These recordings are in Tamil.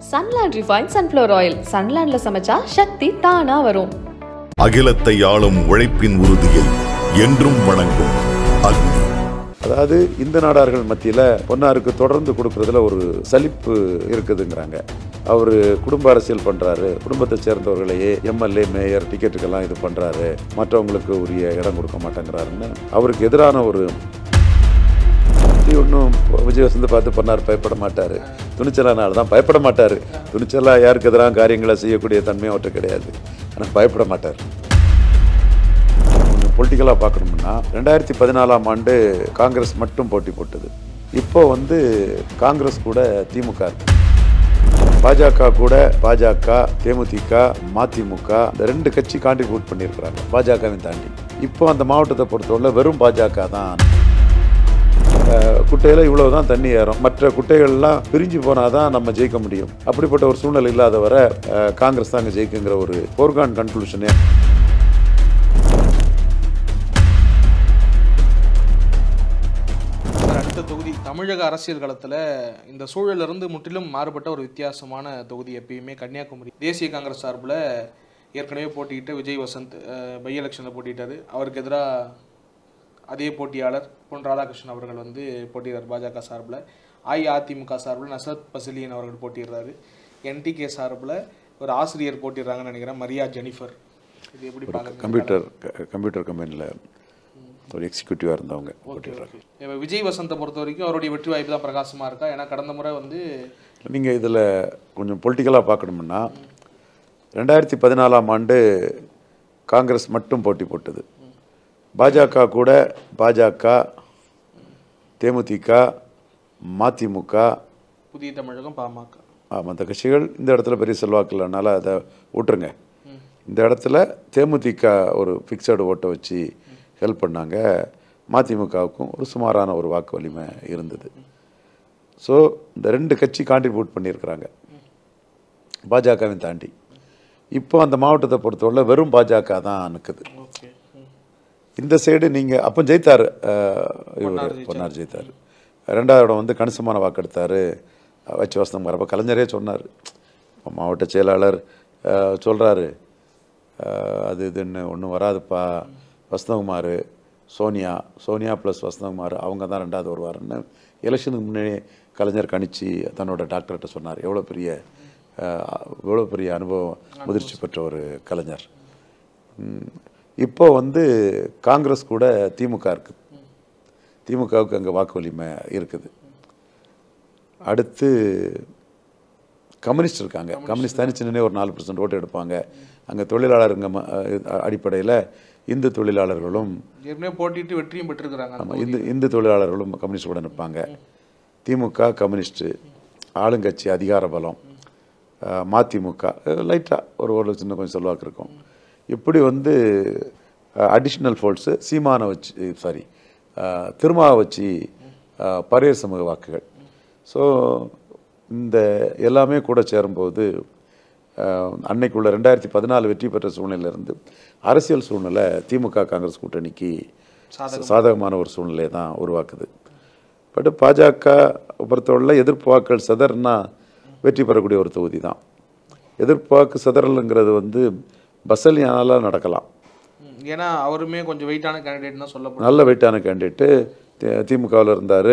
சன்லேண்ட் ரிஃபைன் சன்ஃப்ளவர் ஆயில் சன்லேண்ட்ல சமைச்சா சக்தி தானா வரும் அகிலத்தை ஆளும் உழைப்பின் உறுதியை என்றும் வணங்கும் அக்னி அதாவது இந்த நாடார்கள் மத்தியில் பொன்னாருக்கு தொடர்ந்து கொடுக்கறதுல ஒரு சலிப்பு இருக்குதுங்கிறாங்க அவர் குடும்ப அரசியல் பண்ணுறாரு குடும்பத்தை சேர்ந்தவர்களையே எம்எல்ஏ மேயர் டிக்கெட்டுக்கெல்லாம் இது பண்ணுறாரு மற்றவங்களுக்கு உரிய இடம் கொடுக்க மாட்டேங்கிறாருன்னு அவருக்கு எதிரான ஒரு ஒன்றும் விஜயவசந்த் பார்த்து பண்ணார் பயப்பட மாட்டார் துணிச்சலான ஆள் தான் பயப்பட மாட்டார் துணிச்சலாக யாருக்கு எதிராக காரியங்களை செய்யக்கூடிய தன்மை அவர்கிட்ட கிடையாது ஆனால் பயப்பட மாட்டார் கொஞ்சம் பொலிட்டிக்கலாக பார்க்கணும்னா ரெண்டாயிரத்தி பதினாலாம் ஆண்டு காங்கிரஸ் மட்டும் போட்டி போட்டது இப்போ வந்து காங்கிரஸ் கூட திமுக இருக்கு பாஜக கூட பாஜக தேமுதிக மதிமுக இந்த ரெண்டு கட்சி கான்ட்ரிபியூட் பண்ணியிருக்கிறாங்க பாஜகவையும் தாண்டி இப்போ அந்த மாவட்டத்தை பொறுத்தவரை வெறும் பாஜக தான் அஹ், குட்டையில இவ்வளவு தான் தண்ணி ஏறும் மற்ற குட்டைகள்லாம் பிரிஞ்சு போனால் தான் நம்ம ஜெயிக்க முடியும் அப்படிப்பட்ட ஒரு சூழ்நிலை இல்லாத வரை அஹ், காங்கிரஸ் தான் அங்கே ஜெயிக்குங்கிற ஒரு போர்கான் கன்க்ளூஷனே சார், அடுத்த தொகுதி தமிழக அரசியல் களத்தில் இந்த சூழலிருந்து முற்றிலும் மாறுபட்ட ஒரு வித்தியாசமான தொகுதி எப்பயுமே கன்னியாகுமரி தேசிய காங்கிரஸ் சார்பில் ஏற்கனவே போட்டிக்கிட்ட விஜய் வசந்த் பை எலெக்ஷனில் போட்டிட்டாரு அவருக்கு எதிராக அதே போட்டியாளர் பொன் ராதாகிருஷ்ணன் அவர்கள் வந்து போட்டியிடார் பாஜக சார்பில் அஇஅதிமுக சார்பில் நசரத் பசிலியன் அவர்கள் போட்டிடுறாரு என்டிகே சார்பில் ஒரு ஆசிரியர் போட்டிடுறாங்கன்னு நினைக்கிறேன் மரியா ஜெனிஃபர் இது எப்படி பார்க்குறீங்க கம்ப்யூட்டர் க- கம்ப்யூட்டர் கம்பெனியில் ஒரு எக்ஸிக்யூட்டிவாக இருந்தவங்க ஓகே ஓகே இப்போ விஜய் வசந்தை பொறுத்த வரைக்கும் அவருடைய வெற்றி வாய்ப்பு தான் பிரகாசமாக இருக்கா ஏன்னா கடந்த முறை வந்து நீங்கள் இதில் கொஞ்சம் பொலிட்டிக்கலாக பார்க்கணும்னா ரெண்டாயிரத்தி பதினாலாம் ஆண்டு காங்கிரஸ் மட்டும் போட்டி போட்டது பாஜக கூட பாஜக தேமுதிக மதிமுக புதிய தமிழகம் பாமக மற்ற கட்சிகள் இந்த இடத்துல பெரிய செல்வாக்கு இல்லைனால அதை விட்டுருங்க இந்த இடத்துல தேமுதிக ஒரு ஃபிக்ஸடு ஓட்டை வச்சு ஹெல்ப் பண்ணாங்க மதிமுகவுக்கும் ஒரு சுமாரான ஒரு வாக்கு வலிமை இருந்தது ஸோ இந்த ரெண்டு கட்சி கான்ட்ரிபியூட் பண்ணியிருக்கிறாங்க பாஜகவையும் தாண்டி இப்போ அந்த மாவட்டத்தை பொறுத்தவரை வெறும் பாஜக தான் நிற்குது ஓகே இந்த சைடு நீங்கள் அப்போ ஜெயித்தார் இவர் பொன்னார் ஜெயித்தார் ரெண்டாவது இடம் வந்து கணிசமான வாக்கெடுத்தார் வச்சு வசனம் வரப்போ கலைஞரே சொன்னார் இப்போ மாவட்ட செயலாளர் சொல்கிறாரு அது இதுன்னு ஒன்றும் வராதுப்பா வசந்தகுமார் சோனியா சோனியா ப்ளஸ் வசந்தகுமார் அவங்க தான் ரெண்டாவது வருவாருன்னு எலெக்ஷனுக்கு முன்னாடி கலைஞர் கணிச்சு தன்னோட டாக்டர்கிட்ட சொன்னார் எவ்வளோ பெரிய அஹ், எவ்வளோ பெரிய அனுபவம் முதிர்ச்சி பெற்ற ஒரு கலைஞர் ம், இப்போ வந்து காங்கிரஸ் கூட திமுக இருக்குது திமுகவுக்கு அங்கே வாக்கு வலிமை இருக்குது அடுத்து கம்யூனிஸ்ட் இருக்காங்க கம்யூனிஸ்ட் தனிச்சின்னே ஒரு நாலு பர்சன்ட் ஓட்டு எடுப்பாங்க அங்கே தொழிலாளருங்க அடிப்படையில் இந்து தொழிலாளர்களும் ஏற்கனவே போட்டிட்டு வெற்றியும் பெற்றிருக்கிறாங்க அந்த ஆமாம் இந்து இந்து தொழிலாளர்களும் கம்யூனிஸ்ட் கூட நிற்பாங்க திமுக கம்யூனிஸ்ட்டு ஆளுங்கட்சி அதிகார பலம் அஹ், மதிமுக லைட்டாக ஒரு ஒரு சின்ன கொஞ்சம் செல்வாக்கு இருக்கும் இப்படி வந்து அடிஷ்னல் ஃபோல்ட்ஸு சீமானை வச்சு சாரி திருமாவை வச்சு அஹ், பரையர் சமூக வாக்குகள் ஸோ இந்த எல்லாமே கூட சேரும்போது அஹ், அன்னைக்குள்ள ரெண்டாயிரத்தி பதினாலு வெற்றி பெற்ற சூழ்நிலையிலிருந்து அரசியல் சூழ்நிலை திமுக காங்கிரஸ் கூட்டணிக்கு சாதகமான ஒரு சூழ்நிலையை தான் உருவாக்குது பட் பாஜக பொறுத்தவரையில் எதிர்ப்பு வாக்குகள் சிதறனா வெற்றி பெறக்கூடிய ஒரு தொகுதி தான் எதிர்ப்பு வாக்கு சிதறலுங்கிறது வந்து பசலியானால நடக்கலாம் ம், ஏன்னா அவருமே கொஞ்சம் வெயிட்டான கேண்டிடேட் தான் சொல்லப்படுது நல்ல வெயிட்டான கேண்டிடேட்டு திமுகவில் இருந்தார்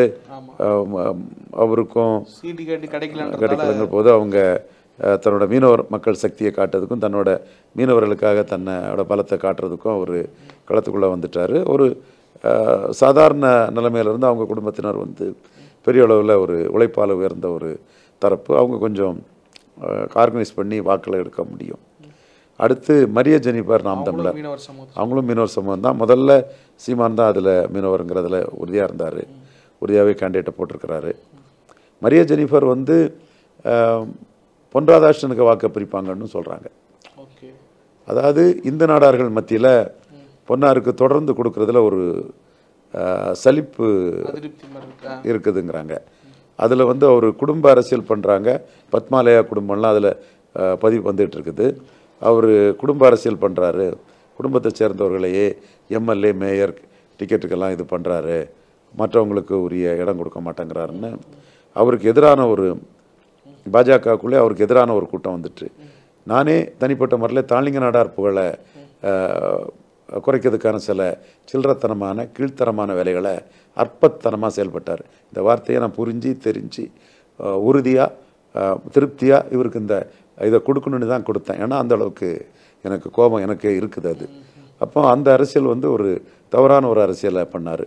அவருக்கும் சீட்டு கேட்டு கிடைக்கலன்றதால கிடைக்கலங்கிற போது அவங்க அஹ், தன்னோட மீனவர் மக்கள் சக்தியை காட்டுறதுக்கும் தன்னோட மீனவர்களுக்காக தன்னோட பலத்தை காட்டுறதுக்கும் அவர் களத்துக்குள்ளே வந்துட்டார் ஒரு அஹ், சாதாரண நிலைமையிலிருந்து அவங்க குடும்பத்தினர் வந்து பெரிய அளவில் ஒரு உழைப்பால் உயர்ந்த ஒரு தரப்பு அவங்க கொஞ்சம் ஆர்கனைஸ் பண்ணி வாக்களை எடுக்க முடியும் அடுத்து மரிய ஜெனிபர் நாம் தமிழர் மீனவர் சமூகம் அவங்களும் மீனவர் சமூகம் தான் முதல்ல சீமான் தான் அதில் மீனவருங்கிறதுல உறுதியாக இருந்தார் உறுதியாகவே கேண்டிடேட்டை போட்டிருக்கிறாரு மரிய ஜெனிஃபர் வந்து ஆஹ், பொன் ராதாகிருஷ்ணனுக்கு வாக்கு பிரிப்பாங்கன்னு சொல்கிறாங்க ஓகே அதாவது இந்த நாடார்கள் மத்தியில் பொன்னாருக்கு தொடர்ந்து கொடுக்கறதுல ஒரு ஆஹ், சலிப்பு அதிருப்தி மாதிரி இருக்கா இருக்குதுங்கிறாங்க அதில் வந்து அவர் குடும்ப அரசியல் பண்ணுறாங்க பத்மாலயா குடும்பம்லாம் அதில் பதிவு வந்துட்டு இருக்குது அவர் குடும்ப அரசியல் பண்ணுறாரு குடும்பத்தை சேர்ந்தவர்களையே எம்எல்ஏ மேயர் டிக்கெட்டுக்கெல்லாம் இது பண்ணுறாரு மற்றவங்களுக்கு உரிய இடம் கொடுக்க மாட்டேங்கிறாருன்னு அவருக்கு எதிரான ஒரு பாஜகவுக்குள்ளே அவருக்கு எதிரான ஒரு கூட்டம் வந்துட்டு நானே தனிப்பட்ட முறையில் தாளிங்க நாடார் புகழை அஹ், குறைக்கிறதுக்கான சில சில்லறத்தனமான கீழ்த்தரமான வேலைகளை அற்பத்தனமாக செயல்பட்டார் இந்த வார்த்தையை நான் புரிஞ்சு தெரிஞ்சு உறுதியாக திருப்தியாக இவருக்கு இந்த இதை கொடுக்கணுன்னு தான் கொடுத்தேன் ஏன்னா அந்த அளவுக்கு எனக்கு கோபம் எனக்கு இருக்குது அது அப்போ அந்த அரசியல் வந்து ஒரு தவறான ஒரு அரசியலை பண்ணார்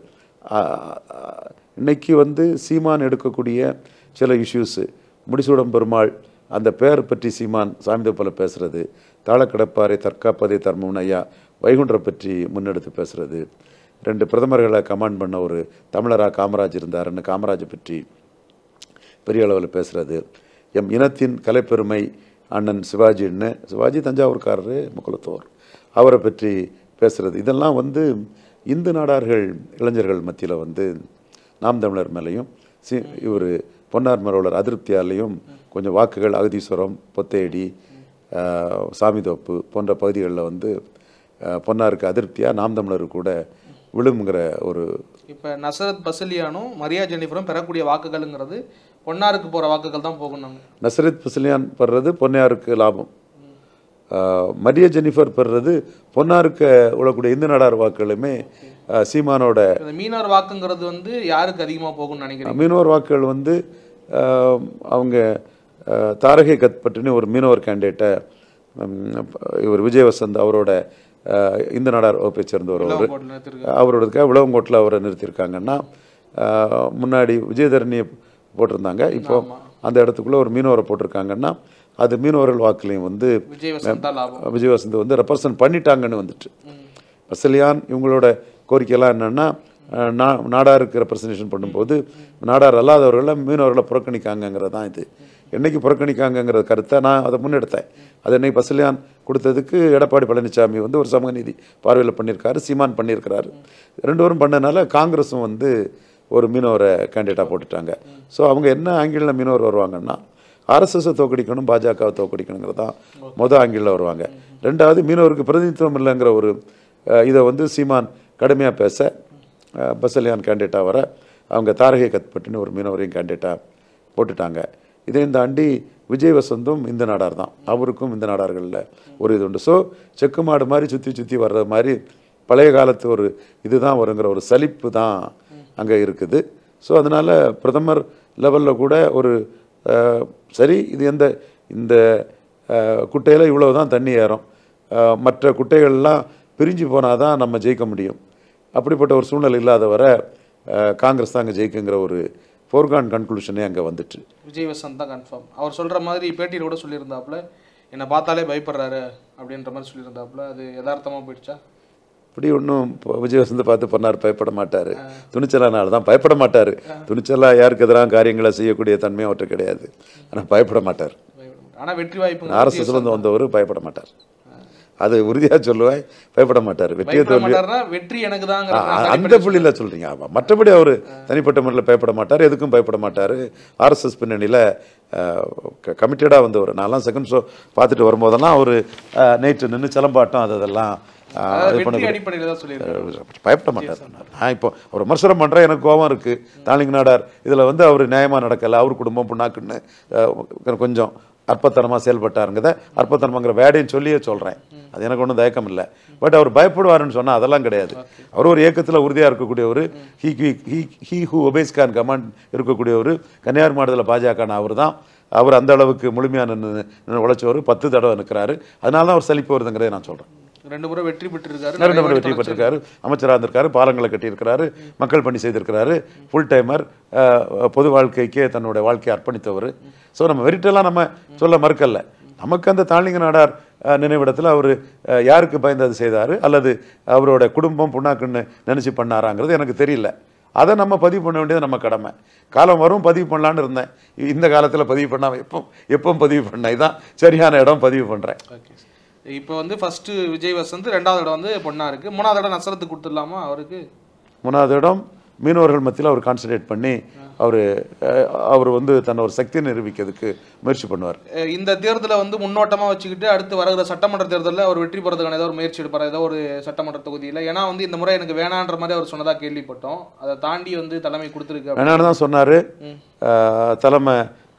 இன்னைக்கு வந்து சீமான் எடுக்கக்கூடிய சில இஷ்யூஸு முடிசூடம் பெருமாள் அந்த பேர் பற்றி சீமான் சாமிதப்பல பேசுறது தாளக்கடப்பாறை தற்காப்பதை தர்மம்னு ஐயா வைகுண்டரை பற்றி முன்னெடுத்து பேசுறது ரெண்டு பிரதமர்களை கமாண்ட் பண்ண ஒரு தமிழரா காமராஜ் இருந்தாருன்னு காமராஜை பற்றி பெரிய அளவில் பேசுறது எம் இனத்தின் கலைப்பெருமை அண்ணன் சிவாஜின்னு சிவாஜி தஞ்சாவூர்காரரு முக்குலத்தோர் அவரை பற்றி பேசுறது இதெல்லாம் வந்து இந்து நாடார்கள் இளைஞர்கள் மத்தியில் வந்து நாம் தமிழர் மேலேயும் சி இவர் பொன்னார் மரோலர் அதிருப்தியாலையும் கொஞ்சம் வாக்குகள் அகதீஸ்வரம் பொத்தேடி ஆஹ், சாமிதோப்பு போன்ற பகுதிகளில் வந்து ஆஹ், பொன்னாருக்கு அதிருப்தியாக நாம் தமிழர் கூட விழுங்குற ஒரு இப்போ நசரத் பசலியானும் மரியா ஜெனிஃபரும் பெறக்கூடிய வாக்குகள்ங்கிறது பொன்னாருக்கு போகிற வாக்குகள் தான் போகணும் நசரத் பசிலியான் பெறுறது பொன்னையாருக்கு லாபம் ஆஹ், மரிய ஜெனிஃபர் பெறுறது பொன்னாருக்கு உழக்கூடிய இந்து நாடார் வாக்குகளுமே ஆஹ், சீமானோட இந்த மீனவர் வாக்குங்கிறது வந்து யாருக்கு அதிகமாக போகும்னு நினைக்கிறீங்க மீனவர் வாக்குகள் வந்து ஆஹ், அவங்க ஆஹ், தாரகை கத்பட்டுன்னு ஒரு மீனவர் கேண்டிடேட்டை இவர் விஜய் வசந்த் அவரோட ஆஹ், இந்து நாடார் வகுப்பை சேர்ந்தவர் அவர் இளவங்கோட்டில் நிறுத்திருக்காரு அவரோடதுக்காக விளவங்கோட்டில் அவரை நிறுத்தியிருக்காங்கன்னா ஆஹ், முன்னாடி விஜயதரணியை போட்டிருந்தாங்க இப்போ அந்த இடத்துக்குள்ள ஒரு மீனவரை போட்டிருக்காங்கன்னா அது மீனவர்கள் வாக்குலையும் வந்து விஜய் வசந்தா லாபம் விஜய் வசந்த் வந்து ரெப்ரசன்ட் பண்ணிட்டாங்கன்னு வந்துட்டு பசலியான் இவங்களோட கோரிக்கையெல்லாம் என்னென்னா நா நாடாருக்கு ரெப்ரசன்டேஷன் பண்ணும்போது நாடார் அல்லாதவர்களை மீனவர்களை புறக்கணிக்காங்கங்கிறது தான் இது என்னைக்கு புறக்கணிக்காங்கங்கிற கருத்தை நான் அதை முன்னெடுத்தேன் அது என்னைக்கு பசலியான் கொடுத்ததுக்கு எடப்பாடி பழனிசாமி வந்து ஒரு சமூக நீதி பார்வையில் பண்ணியிருக்காரு சீமான் பண்ணியிருக்கிறாரு ரெண்டு பேரும் பண்ணனால காங்கிரஸும் வந்து ஒரு மீனவரை கேண்டிடேட்டாக போட்டுட்டாங்க ஸோ அவங்க என்ன ஆங்கிளில் மீனவர் வருவாங்கன்னா ஆர்எஸ்எஸை தோக்கடிக்கணும் பாஜகவை தோக்கடிக்கணுங்கிறது தான் மொதல் ஆங்கிளில் வருவாங்க ரெண்டாவது மீனவருக்கு பிரதிநிதித்துவம் இல்லைங்கிற ஒரு அஹ், இதை வந்து சீமான் கடுமையாக பேச அஹ், பசலியான் கேண்டிடேட்டாக வர அவங்க தாரகை கத்பட்டுன்னு ஒரு மீனவரையும் கேண்டிடேட்டாக போட்டுட்டாங்க இதையும் தாண்டி விஜய் வசந்தும் இந்த நாடார் தான் அவருக்கும் இந்த நாடார்களில் ஒரு இது உண்டு ஸோ செக்கு மாடு மாதிரி சுற்றி சுற்றி வர்ற மாதிரி பழைய காலத்து ஒரு இதுதான் வருங்கிற ஒரு சலிப்பு தான் அங்கே இருக்குது ஸோ அதனால் பிரதமர் லெவலில் கூட ஒரு அஹ், சரி இது எந்த இந்த குட்டையில் இவ்வளோ தான் தண்ணி ஏறும் அஹ், மற்ற குட்டைகள்லாம் பிரிஞ்சு போனால் தான் நம்ம ஜெயிக்க முடியும் அப்படிப்பட்ட ஒரு சூழ்நிலை இல்லாத வர அஹ், காங்கிரஸ் தான் அங்கே ஜெயிக்குங்கிற ஒரு ஃபோர்கான் கன்க்ளூஷனே அங்கே வந்துட்டு விஜய் வசந்த் தான் கன்ஃபார்ம் அவர் சொல்கிற மாதிரி பேட்டியில் கூட சொல்லியிருந்தாப்புல என்னை பார்த்தாலே பயப்படுறாரு அப்படின்ற மாதிரி சொல்லியிருந்தாப்புல அது யதார்த்தமாக போயிடுச்சா இப்படி ஒன்றும் விஜய் வசந்த் பார்த்து பண்ணார் பயப்பட மாட்டார் துணிச்சலானால தான் பயப்பட மாட்டார் துணிச்சலாக யாருக்கு எதிராக காரியங்களை செய்யக்கூடிய தன்மை அவர்கிட்ட கிடையாது ஆனால் பயப்பட மாட்டார் ஆனால் வெற்றி வாய்ப்பு ஆர்எஸ்எஸ்லேருந்து வந்தவர் பயப்பட மாட்டார் அது உறுதியாக சொல்லுவேன் பயப்பட மாட்டார் வெற்றியை பயப்பட தோல்வி மாட்டாருன்னா வெற்றி எனக்கு தாங்கிற ஆ, அந்த புள்ளியில் சொல்கிறீங்க ஆமாம் மற்றபடி அவர் தனிப்பட்ட முறையில் பயப்பட மாட்டார் எதுக்கும் பயப்பட மாட்டார் ஆர்எஸ்எஸ் பின்னணியில் கமிட்டடாக வந்தவர் நான்லாம் செகண்ட் ஷோ பார்த்துட்டு வரும்போதெல்லாம் அவர் நைட்டு நின்று சிலம்பாட்டம் அது அதெல்லாம் ஆ, இது வெற்றி பண்ண அடிப்படையில் தான் சொல்லியிருக்காரு பயப்பட மாட்டார் நான் இப்போ அவர் விமர்சனம் பண்ணுறேன் எனக்கு கோபம் இருக்குது தாளிங்க நாடார் இதில் வந்து அவர் நியாயமாக நடக்கலை அவர் குடும்பம் புண்ணாக்குன்னு அஹ், கொஞ்சம் அற்பத்தனமாக செயல்பட்டாருங்கிறத அற்பத்தனமாங்கிற வேடையும் சொல்லியே சொல்கிறேன் அது எனக்கு ஒன்றும் தயக்கம் இல்லை பட் அவர் பயப்படுவாருன்னு சொன்னால் அதெல்லாம் கிடையாது அவர் ஒரு இயக்கத்தில் உறுதியாக இருக்கக்கூடியவர் he he he who obeys கான் கமாண்ட் இருக்கக்கூடியவர் கன்னியாகுமரி மாவட்டத்தில் பாஜக அவர் தான் அவர் அந்த அளவுக்கு முழுமையாக நின்று நின்று உழைச்சவர் பத்து தடவை நிற்கிறாரு அதனால தான் அவர் சலிப்பு வருதுங்கிறதை நான் சொல்கிறேன் ரெண்டு முறை வெற்றி பெற்றிருக்காரு ரெண்டு முறை நிறைய வெற்றி வாட்டி பெற்றிருக்காரு அமைச்சராக இருந்திருக்காரு பாலங்களை கட்டியிருக்கிறாரு மக்கள் பணி செய்திருக்கிறாரு ஃபுல் டைமர் பொது வாழ்க்கைக்கே தன்னுடைய வாழ்க்கையை அர்ப்பணித்தவர் ஸோ நம்ம வெறிட்டெல்லாம் நம்ம சொல்ல மறுக்கல நமக்கு அந்த தாழ்நிங்க நாடார் அஹ், நினைவிடத்தில் அவர் யாருக்கு பயந்து அது செய்தார் அல்லது அவரோட குடும்பம் புண்ணாக்குன்னு நினச்சி பண்ணாராங்கிறது எனக்கு தெரியல அதை நம்ம பதிவு பண்ண வேண்டியது நம்ம கடமை காலம் வரும் பதிவு பண்ணலான்னு இருந்தேன் இந்த காலத்தில் பதிவு பண்ணாமல் எப்போ எப்போ பதிவு பண்ணேன் இதான் சரியான இடம் பதிவு பண்ணுறேன் ஓகே இப்போ வந்து ஃபர்ஸ்ட் விஜய் வசந்த் ரெண்டாவது இடம் வந்து பொண்ணா இருக்கு மூணாவது இடம் நசரத்து கொடுத்துடலாமா அவருக்கு மூணாவது இடம் மீனவர்கள் மத்தியில் அவர் கான்சன்ட்ரேட் பண்ணி அவர் அவர் வந்து தன்னை ஒரு சக்தியை நிரூபிக்கிறதுக்கு முயற்சி பண்ணுவார் அஹ் இந்த தேர்தலை வந்து முன்னோட்டமா வச்சுக்கிட்டு அடுத்து வருகிற சட்டமன்ற தேர்தலில் அவர் வெற்றி பெறதுக்கான ஏதோ ஒரு முயற்சி எடுப்பார் ஏதோ ஒரு சட்டமன்ற தொகுதியில் ஏன்னா வந்து இந்த முறை எனக்கு வேணான்ற மாதிரி அவர் சொன்னதா கேள்விப்பட்டோம் அதை தாண்டி வந்து தலைமை கொடுத்துருக்கு அப்படி. வேணான்னு தான் சொன்னார் தலைமை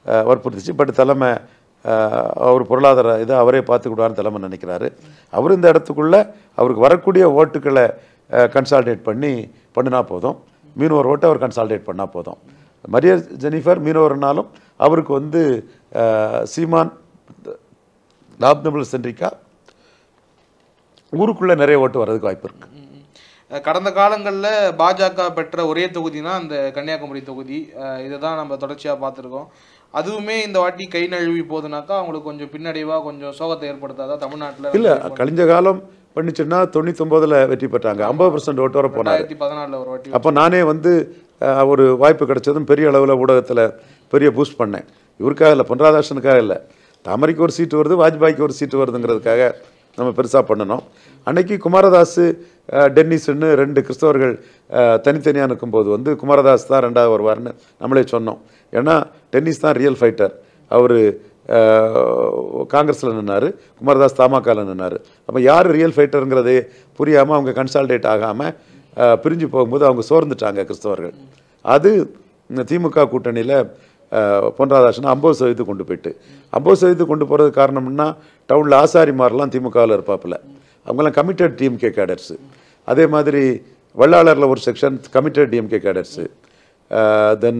அஹ், வற்புறுத்துச்சு பட் தலைமை அஹ், அவர் பொருளாதார இதை அவரே பார்த்துக்கிடுவார்னு தலைமை நினைக்கிறாரு அவர் இந்த இடத்துக்குள்ள அவருக்கு வரக்கூடிய ஓட்டுக்களை கன்சால்டேட் பண்ணி பண்ணினா போதும் மீனவர் ஓட்டை அவர் கன்சால்டேட் பண்ணால் போதும் மரிய ஜெனிஃபர் மீனவர்னாலும் அவருக்கு வந்து அஹ், சீமான் லாப்னபிள் சென்ட்ரிக்கா ஊருக்குள்ளே நிறைய ஓட்டு வர்றதுக்கு வாய்ப்பு இருக்குது அஹ் கடந்த காலங்களில் பாஜக பெற்ற ஒரே தொகுதினா அந்த கன்னியாகுமரி தொகுதி அஹ் இதுதான் நம்ம தொடர்ச்சியாக பார்த்துருக்கோம் அதுவுமே இந்த வாட்டி கை நழுவி போகுதுனாக்கா அவங்களுக்கு கொஞ்சம் பின்னடைவாக கொஞ்சம் சோகத்தை ஏற்படுத்தாதா தமிழ்நாட்டில் இல்லை கழிஞ்ச காலம் பண்ணிச்சுன்னா தொண்ணூத்தொம்போதில் வெற்றி பெற்றாங்க ஐம்பது பர்சன்ட் ஓட்டு வர போனார் ரெண்டாயிரத்தி பதினாலில் ஒரு வாட்டி அப்போ நானே வந்து அஹ், ஒரு வாய்ப்பு கிடைச்சதும் பெரிய அளவில் ஊடகத்தில் பெரிய பூஸ்ட் பண்ணேன் இவருக்காக இல்லை பொன் ராதாகிருஷ்ணனுக்காக இல்லை தாமரைக்கு ஒரு சீட்டு வருது வாஜ்பாய்க்கு ஒரு சீட்டு வருதுங்கிறதுக்காக நம்ம பெருசாக பண்ணணும் அன்னைக்கு குமாரதாஸ் அஹ், டென்னிஸ்ன்னு ரெண்டு கிறிஸ்தவர்கள் அஹ், தனித்தனியாக நிற்கும்போது வந்து குமாரதாஸ் தான் ரெண்டாவது வருவார்னு நம்மளே சொன்னோம் ஏன்னா டென்னிஸ் தான் ரியல் ஃபைட்டர் அவர் காங்கிரஸில் நின்னார் குமாரதாஸ் தமாகாவில் நின்னார் அப்போ யார் ரியல் ஃபைட்டருங்கிறதே புரியாமல் அவங்க கன்சால்டேட் ஆகாமல் பிரிஞ்சு போகும்போது அவங்க சோர்ந்துட்டாங்க கிறிஸ்தவர்கள் அது இந்த திமுக கூட்டணியில் பொன் ராதாகிருஷ்ணன் ஐம்பது சதவீதம் கொண்டு போயிட்டு ஐம்பது சதவீதம் கொண்டு போகிறது காரணம்னா டவுனில் ஆசாரிமாரெலாம் திமுகவில் இருப்பாப்புல அவங்கெல்லாம் கமிட்டட் டிஎம்கே கேடர்ஸு அதே மாதிரி வெள்ளாளரில் ஒரு section committed DMK cadres then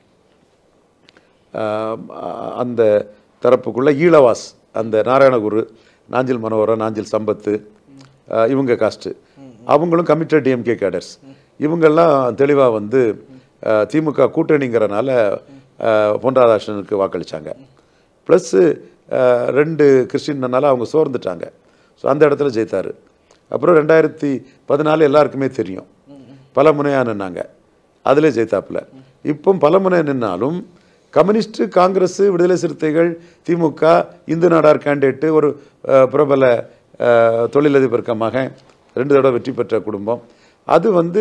அந்த தரப்புக்குள்ள ஈழவாஸ் அந்த நாராயணகுரு நாஞ்சில் மனோகரன் நாஞ்சில் சம்பத்து ஆஹ் இவங்க காஸ்ட்டு அவங்களும் கமிட்டட் டிஎம்கே கேடர்ஸ் இவங்கெல்லாம் தெளிவாக வந்து ஆஹ் திமுக கூட்டணிங்கிறனால ஆஹ் பொன் ராதாகிருஷ்ணனுக்கு வாக்களித்தாங்க ப்ளஸ்ஸு ரெண்டு கிறிஸ்டின்னால அவங்க சோர்ந்துட்டாங்க ஸோ அந்த இடத்துல ஜெயித்தார் அப்புறம் ரெண்டாயிரத்தி பதினாலு எல்லாருக்குமே தெரியும் பல முனையாக நின்னாங்க அதிலே ஜெயித்தாப்புல இப்போ பல முனை நின்னாலும் communist Congress Viduthalai Chiruthaigal DMK Hindu Nadar candidate ஒரு அஹ், பிரபல அஹ், தொழிலதிபர் இருக்க மகன் ரெண்டு தடவை வெற்றி பெற்ற குடும்பம் அது வந்து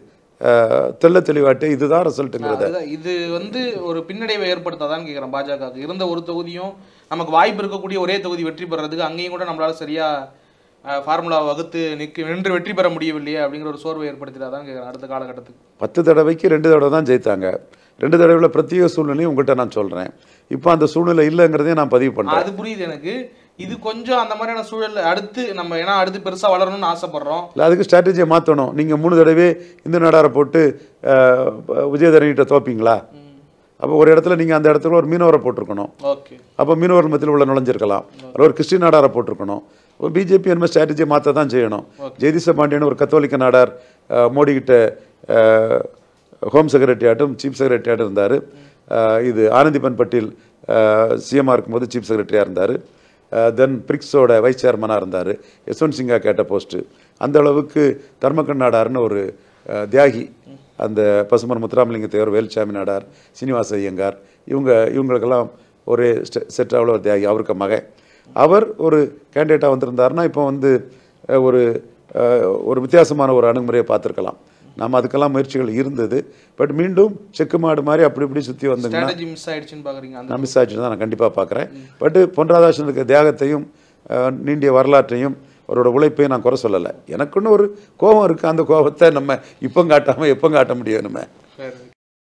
அஹ், தெள்ள தெளிவாட்டு இதுதான் ரிசல்ட்டுங்கிறத அதுதான் இது வந்து ஒரு பின்னடைவை ஏற்படுத்தாதான்னு கேட்குறேன் பாஜகவுக்கு இருந்த ஒரு தொகுதியும் நமக்கு வாய்ப்பு இருக்கக்கூடிய ஒரே தொகுதி வெற்றி பெறதுக்கு அங்கேயும் கூட நம்மளால சரியா ஃபார்முலா வகுத்து நிற்க நின்று வெற்றி பெற முடியவில்லையே அப்படிங்கிற ஒரு சோர்வை ஏற்படுத்திடாதான் கேட்குறேன் அடுத்த காலகட்டத்துக்கு பத்து தடவைக்கு ரெண்டு தடவை தான் ஜெயித்தாங்க ரெண்டு தடவையில் பிரத்யேக சூழ்நிலையும் உங்கள்கிட்ட நான் சொல்கிறேன் இப்போ அந்த சூழ்நிலை இல்லைங்கிறதையும் நான் பதிவு பண்ணுறேன் அது புரியுது எனக்கு இது கொஞ்சம் அந்த மாதிரியான சூழல் அடுத்து நம்ம ஏன்னா அடுத்து பெருசா வளரணும்னு ஆசைப்படுறோம் இல்லை அதுக்கு ஸ்ட்ராட்டஜியை மாற்றணும் நீங்கள் மூணு தடவை இந்த நாடாரை போட்டு அஹ், விஜயதரணிகிட்ட தோப்பீங்களா அப்போ ஒரு இடத்துல நீங்கள் அந்த இடத்துல ஒரு மீனவரை போட்டிருக்கணும் ஓகே அப்போ மீனவர் மத்தியில் உள்ள நுழைஞ்சிருக்கலாம் அதில் ஒரு கிறிஸ்டின் நாடாரை போட்டிருக்கணும் ஒரு பிஜேபி என்ன ஸ்ட்ராட்டஜியை மாற்ற தான் செய்யணும் ஜெயதிச பாண்டியன் ஒரு கத்தோலிக்க நாடார் அஹ், மோடி கிட்ட அஹ், ஹோம் செக்ரட்டரி ஆட்டும் சீஃப் செக்ரட்டரி ஆட்டும் இருந்தார் இது ஆனந்திபன் பட்டேல் சிஎம்ஆர் இருக்கும்போது சீஃப் செக்ரட்டரியாக இருந்தார் தென் பிரிக்ஸோட வைஸ் சேர்மனாக இருந்தார் யஸ்வந்த் சிங்கா கேட்ட போஸ்ட்டு அந்த அளவுக்கு தர்மக்கண் நாடார்னு ஒரு அஹ், தியாகி அந்த பசுமன் முத்துராமலிங்க தேவர் வேலுச்சாமி நாடார் சீனிவாச ஐயங்கார் இவங்க இவங்களுக்கெல்லாம் ஒரே செட் அவ்வளோ ஒரு தியாகி அவருக்கு மகன் அவர் ஒரு கேண்டிடேட்டாக வந்திருந்தாருன்னா இப்போ வந்து அஹ், ஒரு அஹ், ஒரு வித்தியாசமான ஒரு அணுகுமுறையை பார்த்துருக்கலாம் நம்ம அதுக்கெல்லாம் முயற்சிகள் இருந்தது பட் மீண்டும் செக்கு மாடு மாதிரி அப்படி இப்படி சுற்றி வந்தீங்கன்னா ஸ்ட்ராட்டஜி மிஸ் ஆயிடுச்சுன்னு பாக்குறீங்க அந்த நான் மிஸ் ஆச்சு தான் நான் கண்டிப்பாக பார்க்குறேன் பட் பொன் ராதாகிருஷ்ணனுக்கு தியாகத்தையும் அஹ், நீண்டிய வரலாற்றையும் அவரோட உழைப்பையும் நான் குறை சொல்லலை எனக்குன்னு ஒரு கோபம் இருக்குது அந்த கோபத்தை நம்ம இப்போ காட்டாமல் எப்போ காட்ட முடியும் நம்ம சரி.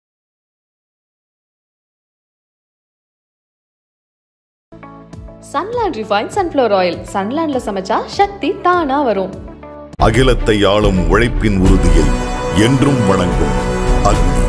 சன்லேண்ட் ரிஃபைன் சன்ஃப்ளவர் ஆயில் சன்லேண்ட்ல சமைச்சா சக்தி தானா வரும் அகிலத்தை ஆளும் உழைப்பின் உறுதியை என்றும் வணங்கும் அக்னி